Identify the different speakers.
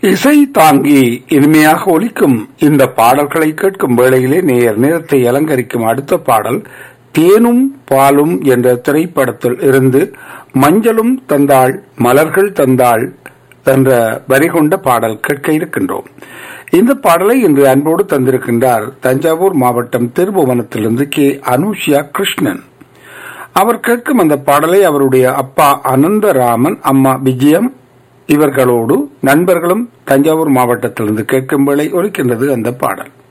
Speaker 1: இசை தாங்கி இனிமையாக ஒலிக்கும் இந்த பாடல்களை கேட்கும் வேளையிலே நேர் நேரத்தை அலங்கரிக்கும் அடுத்த பாடல் தேனும் பாலும் என்ற திரைப்படத்தில் இருந்து மஞ்சளும் தந்தாள் மலர்கள் தந்தாள் என்ற வரி கொண்ட பாடல் கேட்க இருக்கின்றோம் இந்த பாடலை இன்று அன்போடு தந்திருக்கின்றார் தஞ்சாவூர் மாவட்டம் திருபுவனத்திலிருந்து கே அனுஷியா கிருஷ்ணன் அவர் கேட்கும் அந்த பாடலை அவருடைய அப்பா அனந்தராமன் அம்மா விஜயம் இவர்களோடு நண்பர்களும் தஞ்சாவூர் மாவட்டத்திலிருந்து கேட்கும் வேளை ஒலிக்கின்றது அந்த பாடல்